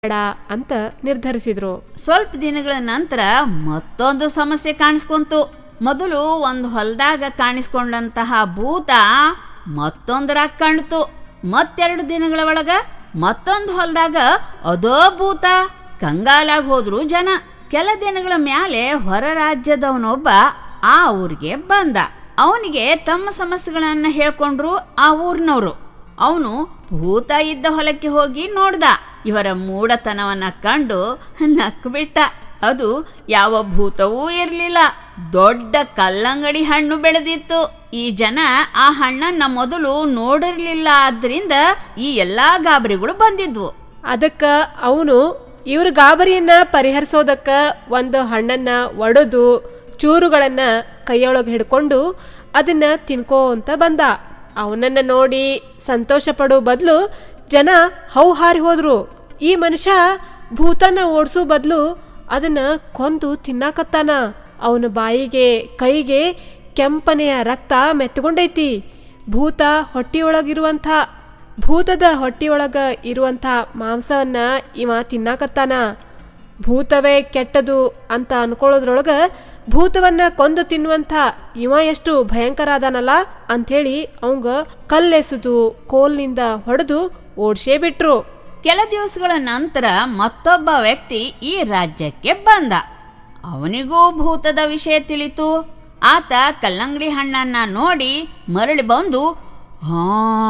ಬೇಡ ಅಂತ ನಿರ್ಧರಿಸಿದ್ರು ಸ್ವಲ್ಪ ದಿನಗಳ ನಂತರ ಮತ್ತೊಂದು ಸಮಸ್ಯೆ ಕಾಣಿಸ್ಕೊಂತು ಮೊದಲು ಒಂದು ಹೊಲದಾಗ ಕಾಣಿಸ್ಕೊಂಡಂತಹ ಭೂತ ಮತ್ತೊಂದರಾಗ ಕಾಣ್ತು ಮತ್ತೆರಡು ದಿನಗಳ ಒಳಗ ಮತ್ತೊಂದು ಹೊಲದಾಗ ಅದೋ ಭೂತ ಕಂಗಾಲಾಗಿ ಹೋದ್ರು ಜನ ಕೆಲ ದಿನಗಳ ಮ್ಯಾಲೆ ಹೊರ ರಾಜ್ಯದವನೊಬ್ಬ ಆ ಊರಿಗೆ ಬಂದ ಅವನಿಗೆ ತಮ್ಮ ಸಮಸ್ಯೆಗಳನ್ನ ಹೇಳ್ಕೊಂಡ್ರು ಆ ಊರಿನವರು ಅವನು ಭೂತ ಇದ್ದ ಹೊಲಕ್ಕೆ ಹೋಗಿ ನೋಡ್ದ ಇವರ ಮೂಢತನವನ್ನ ಕಂಡು ನಕ್ಬಿಟ್ಟ ಅದು ಯಾವ ಭೂತವೂ ಇರಲಿಲ್ಲ ದೊಡ್ಡ ಕಲ್ಲಂಗಡಿ ಹಣ್ಣು ಬೆಳೆದಿತ್ತು ಈ ಜನ ಆ ಹಣ್ಣನ್ನ ಮೊದಲು ನೋಡಿರ್ಲಿಲ್ಲ ಆದ್ರಿಂದ ಈ ಎಲ್ಲಾ ಗಾಬರಿಗಳು ಬಂದಿದ್ವು ಅದಕ್ಕ ಅವನು ಇವ್ರ ಗಾಬರಿಯನ್ನ ಪರಿಹರಿಸೋದಕ್ಕ ಒಂದು ಹಣ್ಣನ್ನ ಒಡೆದು ಚೂರುಗಳನ್ನ ಕೈಯೊಳಗೆ ಹಿಡ್ಕೊಂಡು ಅದನ್ನ ತಿನ್ಕೋ ಅಂತ ಬಂದ ಅವನನ್ನ ನೋಡಿ ಸಂತೋಷ ಪಡೋ ಬದಲು ಜನ ಹೌಹಾರಿ ಹೋದ್ರು ಈ ಮನುಷ್ಯ ಭೂತನ ಓಡಿಸೋ ಬದಲು ಅದನ್ನ ಕೊಂದು ತಿನ್ನಾಕತ್ತಾನ ಅವನ ಬಾಯಿಗೆ ಕೈಗೆ ಕೆಂಪನೆಯ ರಕ್ತ ಮೆತ್ತಗೊಂಡೈತಿ ಭೂತ ಹೊಟ್ಟಿಯೊಳಗಿರುವಂಥ ಭೂತದ ಹೊಟ್ಟಿಯೊಳಗ ಇರುವಂಥ ಮಾಂಸವನ್ನ ಇವ ತಿನ್ನಾಕತ್ತಾನ ಭೂತವೇ ಕೆಟ್ಟದು ಅಂತ ಅನ್ಕೊಳ್ಳೋದ್ರೊಳಗ ಭೂತವನ್ನ ಕೊಂದು ತಿನ್ನುವಂಥ ಇವ ಎಷ್ಟು ಭಯಂಕರ ಅದಾನಲ್ಲ ಅಂಥೇಳಿ ಅವಂಗ ಕಲ್ಲೆಸೆದು ಕೋಲ್ನಿಂದ ಹೊಡೆದು ಓಡ್ಸೇ ಬಿಟ್ರು ಕೆಲ ದಿವಸಗಳ ನಂತರ ಮತ್ತೊಬ್ಬ ವ್ಯಕ್ತಿ ಈ ರಾಜ್ಯಕ್ಕೆ ಬಂದ ಅವನಿಗೂ ಭೂತದ ವಿಷಯ ತಿಳಿತು ಆತ ಕಲ್ಲಂಗಡಿ ಹಣ್ಣನ್ನ ನೋಡಿ ಮರಳಿ ಬಂದು ಹಾ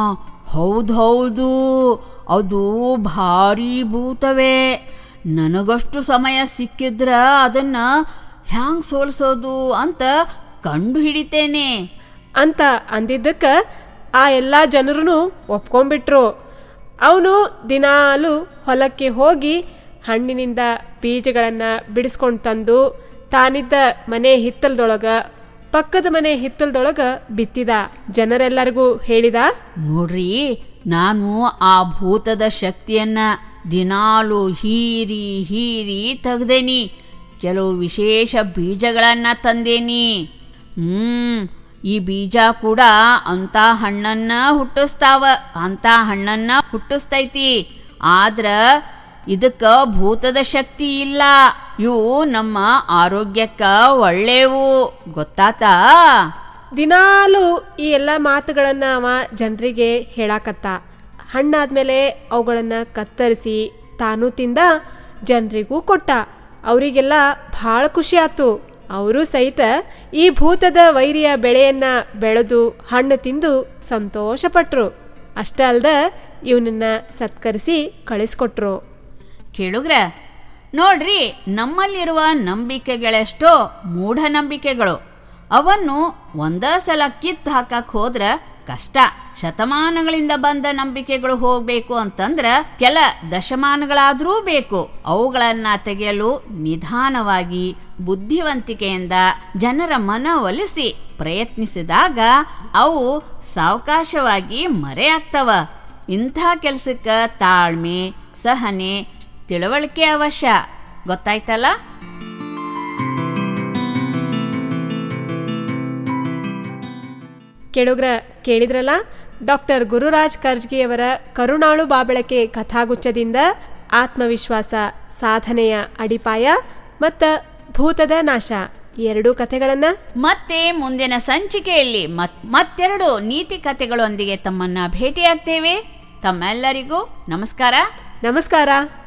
ಹೌದೌದು ಅದು ಭಾರಿ ಭೂತವೇ ನನಗಷ್ಟು ಸಮಯ ಸಿಕ್ಕಿದ್ರ ಅದನ್ನ ಹ್ಯಾಂಗ್ ಸೋಲ್ಸೋದು ಅಂತ ಕಂಡು ಹಿಡಿತೇನೆ ಅಂತ ಅಂದಿದ್ದಕ್ಕ ಆ ಎಲ್ಲ ಜನರೂ ಒಪ್ಕೊಂಡ್ಬಿಟ್ರು ಅವನು ದಿನಾಲು ಹೊಲಕ್ಕೆ ಹೋಗಿ ಹಣ್ಣಿನಿಂದ ಬೀಜಗಳನ್ನು ಬಿಡಿಸ್ಕೊಂಡು ತಂದು ತಾನಿದ್ದ ಮನೆ ಹಿತ್ತಲದೊಳಗ ಪಕ್ಕದ ಮನೆ ಹಿತ್ತಲದೊಳಗ ಬಿತ್ತಿದ ಜನರೆಲ್ಲರಿಗೂ ಹೇಳಿದ ನೋಡ್ರಿ ನಾನು ಆ ಭೂತದ ಶಕ್ತಿಯನ್ನ ದಿನಾಲು ಹೀರಿ ಹೀರಿ ತೆಗ್ದೇನಿ ಕೆಲವು ವಿಶೇಷ ಬೀಜಗಳನ್ನ ತಂದೇನಿ ಹ್ಮ್ ಈ ಬೀಜ ಕೂಡ ಅಂತ ಹಣ್ಣನ್ನ ಹುಟ್ಟಿಸ್ತಾವ ಅಂತ ಹಣ್ಣನ್ನ ಹುಟ್ಟಿಸ್ತೈತಿ ಆದ್ರ ಇದಕ್ಕ ಭೂತದ ಶಕ್ತಿ ಇಲ್ಲ ಇವು ನಮ್ಮ ಆರೋಗ್ಯಕ್ಕ ಒಳ್ಳೆವು ಗೊತ್ತಾತಾ ದಿನಾಲು ಈ ಎಲ್ಲ ಮಾತುಗಳನ್ನು ಅವ ಜನರಿಗೆ ಹೇಳಾಕತ್ತ ಹಣ್ಣಾದ್ಮೇಲೆ ಅವುಗಳನ್ನು ಕತ್ತರಿಸಿ ತಾನು ತಿಂದ ಜನರಿಗೂ ಕೊಟ್ಟ ಅವರಿಗೆಲ್ಲ ಭಾಳ ಖುಷಿ ಆತು ಅವರು ಸಹಿತ ಈ ಭೂತದ ವೈರಿಯ ಬೆಳೆಯನ್ನ ಬೆಳೆದು ಹಣ್ಣು ತಿಂದು ಸಂತೋಷಪಟ್ರು ಅಷ್ಟೇ ಅಲ್ದ ಇವನನ್ನ ಸತ್ಕರಿಸಿ ಕಳಿಸ್ಕೊಟ್ರು ಕೇಳುಗ್ರ ನೋಡ್ರಿ ನಮ್ಮಲ್ಲಿರುವ ನಂಬಿಕೆಗಳೆಷ್ಟೋ ಮೂಢನಂಬಿಕೆಗಳು ಅವನ್ನು ಒಂದೇ ಸಲ ಕಿತ್ತು ಹಾಕಕ್ ಹೋದ್ರ ಕಷ್ಟ ಶತಮಾನಗಳಿಂದ ಬಂದ ನಂಬಿಕೆಗಳು ಹೋಗ್ಬೇಕು ಅಂತಂದ್ರ ಕೆಲ ದಶಮಾನಗಳಾದರೂ ಬೇಕು ಅವುಗಳನ್ನ ತೆಗೆಯಲು ನಿಧಾನವಾಗಿ ಬುದ್ಧಿವಂತಿಕೆಯಿಂದ ಜನರ ಮನವೊಲಿಸಿ ಪ್ರಯತ್ನಿಸಿದಾಗ ಅವು ಸಾವಕಾಶವಾಗಿ ಮರೆಯಾಗ್ತವ ಇಂಥ ಕೆಲಸಕ್ಕೆ ತಾಳ್ಮೆ ಸಹನೆ ತಿಳುವಳಿಕೆ ಅವಶ್ಯ ಗೊತ್ತಾಯ್ತಲ್ಲ ಕೇಳುಗ್ರ ಕೇಳಿದ್ರಲ್ಲ ಡಾಕ್ಟರ್ ಗುರುರಾಜ್ ಕರ್ಜ್ಗಿಯವರ ಕರುಣಾಳು ಬಾಬಳಕೆ ಕಥಾಗುಚ್ಛದಿಂದ ಆತ್ಮವಿಶ್ವಾಸ ಸಾಧನೆಯ ಅಡಿಪಾಯ ಮತ್ತು ಭೂತದ ನಾಶ ಈ ಎರಡೂ ಕಥೆಗಳನ್ನ ಮತ್ತೆ ಮುಂದಿನ ಸಂಚಿಕೆಯಲ್ಲಿ ಮತ್ ಮತ್ತೆರಡು ನೀತಿ ಕಥೆಗಳೊಂದಿಗೆ ತಮ್ಮನ್ನ ಭೇಟಿಯಾಗ್ತೇವೆ ತಮ್ಮೆಲ್ಲರಿಗೂ ನಮಸ್ಕಾರ ನಮಸ್ಕಾರ